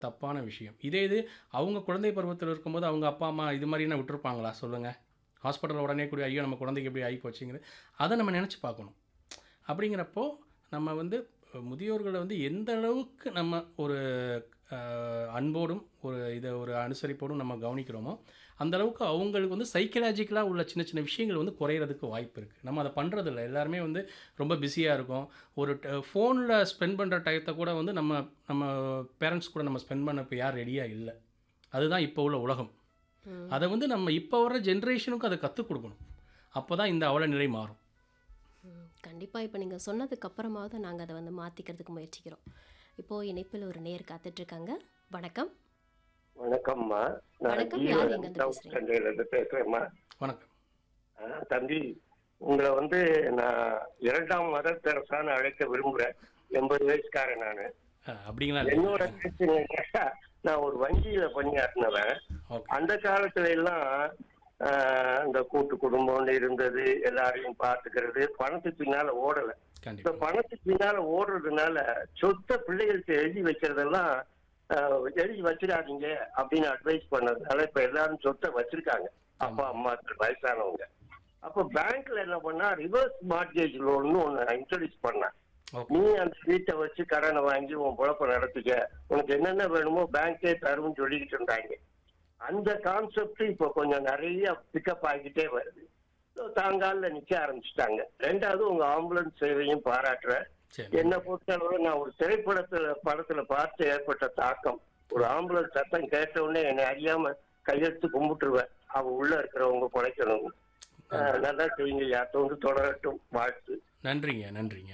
தப்பான விஷயம் இதே இது அவங்க குழந்தை பருவத்தில் இருக்கும்போது அவங்க அப்பா அம்மா இது மாதிரி என்ன விட்டுருப்பாங்களா சொல்லுங்கள் ஹாஸ்பிட்டலில் உடனே கூடிய ஐயோ நம்ம குழந்தைக்கு எப்படி ஆகி போச்சுங்கிறது அதை நம்ம நினச்சி பார்க்கணும் அப்படிங்கிறப்போ நம்ம வந்து அஹ், முதியோர்களை வந்து எந்த அளவுக்கு நம்ம ஒரு அஹ், அன்போடும் ஒரு இதை ஒரு அனுசரிப்போடும் நம்ம கவனிக்கிறோமோ அந்த அளவுக்கு அவங்களுக்கு வந்து சைக்கலாஜிக்கலாக உள்ள சின்ன சின்ன விஷயங்கள் வந்து குறையிறதுக்கு வாய்ப்பு இருக்குது நம்ம அதை பண்ணுறதில்ல எல்லாருமே வந்து ரொம்ப பிஸியாக இருக்கும் ஒரு ஃபோனில் ஸ்பெண்ட் பண்ணுற டயத்தை கூட வந்து நம்ம நம்ம பேரண்ட்ஸ் கூட நம்ம ஸ்பெண்ட் பண்ண இப்போ யார் ரெடியாக இல்லை அதுதான் இப்போ உள்ள உலகம் ம். அதை வந்து நம்ம இப்போ வர ஜென்ரேஷனுக்கு அதை கற்றுக் கொடுக்கணும் அப்போ தான் இந்த அவல நிலை மாறும் ம், கண்டிப்பா இப்போ நீங்க சொன்னதுக்கு அப்புறமாவது நாங்க அதை வந்து மாத்திக்கிறதுக்கு முயற்சிக்கிறோம் இப்போ இணைப்பில் ஒரு நேர் காத்துட்டு இருக்காங்க வணக்கம் வணக்கம்மா நான் வணக்கம், ஜீவன் யார் எங்கிருந்து சவுத் பேசுறீங்க? சென்னையில இருந்து பேசுறேம்மா வணக்கம் ஆ, தம்பி உங்களை வந்து நான் இரண்டாம் மத தெரசான்னு அழைக்க விரும்புறேன் எண்பது வயசுக்காரன் நானு அஹ், அப்படிங்களா இல்லை என்னோட பிரச்சனை நான் ஒரு வங்கியில பணியாற்றினவன் ஓகே அந்த காலத்துல எல்லாம் ஆ, இந்த கூட்டு குடும்பம்னு இருந்தது எல்லாரையும் பார்த்துக்கிறது பணத்துக்கு பின்னால ஓடல இப்ப கண்டிப்பாக பணத்துக்கு பின்னால ஓடுறதுனால சொத்த பிள்ளைகளுக்கு எழுதி வைக்கிறதெல்லாம் ஆஹ், எழுதி வச்சிடாதீங்க அப்படின்னு அட்வைஸ் பண்ணதுனால இப்ப எல்லாரும் சொத்தை வச்சிருக்காங்க அப்பா அம்மாக்கள் வயசானவங்க அப்ப பேங்க்ல என்ன பண்ணா ரிவர்ஸ் மார்கேஜ் லோன்னு ஒண்ணு இன்ட்ரடியூஸ் பண்ணேன் ஓகே நீ அந்த வீட்டை வச்சு கடனை வாங்கி உன் பொழப்ப நடத்திக்க உனக்கு என்னென்ன வேணுமோ பேங்கே தரும்னு சொல்லிக்கிட்டு இருந்தாங்க அந்த கான்செப்ட் இப்போ கொஞ்சம் நிறைய பிக்கப் ஆகிக்கிட்டே வருது So, தாங்கால நிக்க ஆரம்பிச்சிட்டாங்க ரெண்டாவது உங்க ஆம்புலன்ஸ் சேவையும் பாராட்டுறேன் சரி என்னை பொறுத்தளவு நான் ஒரு திரைப்படத்துல படத்துல பார்த்து ஏற்பட்ட தாக்கம் ஒரு ஆம்புலன்ஸ் சத்தம் கேட்ட உடனே என்னை அறியாம கையெழுத்து கும்பிட்டுருவேன் அவ உள்ள இருக்கிறவங்க குலைக்கணும் ஆஹ் நல்லா செய்யுங்க யாத்தோண்டு தொடரட்டும் வாழ்த்து நன்றிங்க நன்றிங்க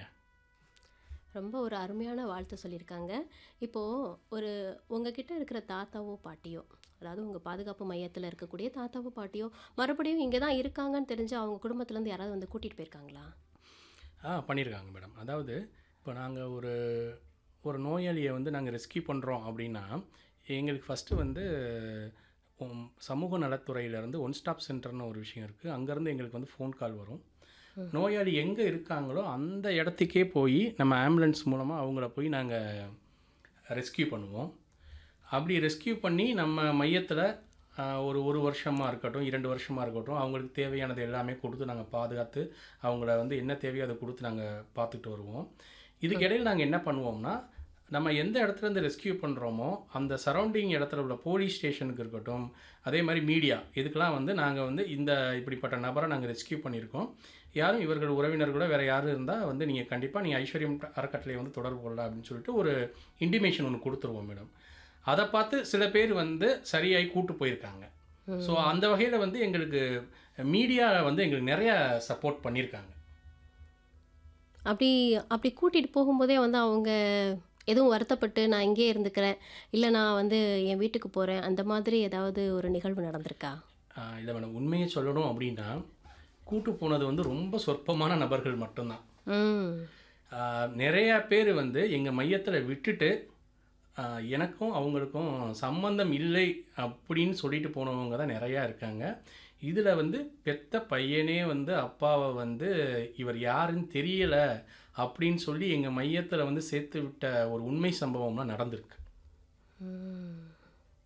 ரொம்ப ஒரு அருமையான வாழ்த்து சொல்லியிருக்காங்க இப்போது ஒரு உங்ககிட்ட இருக்கிற தாத்தாவோ பாட்டியோ அதாவது உங்கள் பாதுகாப்பு மையத்தில் இருக்கக்கூடிய தாத்தாவோ பாட்டியோ மறுபடியும் இங்கே தான் இருக்காங்கன்னு தெரிஞ்சு அவங்க குடும்பத்துலேருந்து யாராவது வந்து கூட்டிகிட்டு போயிருக்காங்களா ஆ பண்ணியிருக்காங்க மேடம் அதாவது இப்போ நாங்கள் ஒரு ஒரு நோயாளியை வந்து நாங்கள் ரெஸ்கியூ பண்ணுறோம் அப்படின்னா எங்களுக்கு ஃபஸ்ட்டு வந்து உம், சமூக நலத்துறையிலேருந்து ஒன் ஸ்டாப் சென்டர்னு ஒரு விஷயம் இருக்குது அங்கேருந்து எங்களுக்கு வந்து ஃபோன் கால் வரும் நோயாளி எங்கே இருக்காங்களோ அந்த இடத்துக்கே போய் நம்ம ஆம்புலன்ஸ் மூலமாக அவங்கள போய் நாங்கள் ரெஸ்கியூ பண்ணுவோம் அப்படி ரெஸ்கியூ பண்ணி நம்ம மையத்தில் ஒரு ஒரு வருஷமாக இருக்கட்டும் இரண்டு வருஷமாக இருக்கட்டும் அவங்களுக்கு தேவையானது எல்லாமே கொடுத்து நாங்கள் பாதுகாத்து அவங்கள வந்து என்ன தேவையோ அதை கொடுத்து நாங்கள் பார்த்துட்டு வருவோம் இதுக்கு இடையில் நாங்கள் என்ன பண்ணுவோம்னா நம்ம எந்த இடத்துல இருந்து ரெஸ்கியூ பண்ணுறோமோ அந்த சரௌண்டிங் இடத்துல உள்ள போலீஸ் ஸ்டேஷனுக்கு இருக்கட்டும் அதே மாதிரி மீடியா இதுக்கெல்லாம் வந்து நாங்கள் வந்து இந்த இப்படிப்பட்ட நபரை நாங்கள் ரெஸ்கியூ பண்ணியிருக்கோம் யாரும் இவர்கள் உறவினர்களோ வேறு யாரும் இருந்தால் வந்து நீங்கள் கண்டிப்பாக நீங்கள் ஐஸ்வர்யம் அறக்கட்டளையை வந்து தொடர்பு கொள்ளலாம் அப்படின்னு சொல்லிட்டு ஒரு இன்டிமேஷன் ஒன்று கொடுத்துருவோம் மேடம் அதை பார்த்து சில பேர் வந்து சரியாகி கூட்டு போயிருக்காங்க ஸோ அந்த வகையில் வந்து எங்களுக்கு மீடியா வந்து எங்களுக்கு நிறைய சப்போர்ட் பண்ணியிருக்காங்க அப்படி அப்படி கூட்டிகிட்டு போகும்போதே வந்து அவங்க எதுவும் வருத்தப்பட்டு நான் இங்கேயே இருந்துக்கிறேன் இல்லை நான் வந்து என் வீட்டுக்கு போகிறேன் அந்த மாதிரி ஏதாவது ஒரு நிகழ்வு நடந்திருக்கா ஆஹ் இதை மேடம் உண்மையை சொல்லணும் அப்படின்னா கூட்டு போனது வந்து ரொம்ப சொற்பமான நபர்கள் மட்டும்தான் ம் ஆஹ் நிறைய பேர் வந்து எங்கள் மையத்தில் விட்டுட்டு ஆஹ் எனக்கும் அவங்களுக்கும் சம்பந்தம் இல்லை அப்படின்னு சொல்லிட்டு போனவங்க தான் நிறையா இருக்காங்க இதில் வந்து பெத்த பையனே வந்து அப்பாவை வந்து இவர் யாருன்னு தெரியலை அப்படின்னு சொல்லி எங்கள் மையத்தில் வந்து சேர்த்து விட்ட ஒரு உண்மை சம்பவம்லாம் நடந்திருக்கு ம்.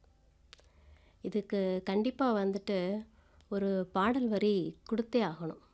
இதுக்கு கண்டிப்பாக வந்துட்டு ஒரு பாடல் வரி கொடுத்தே ஆகணும்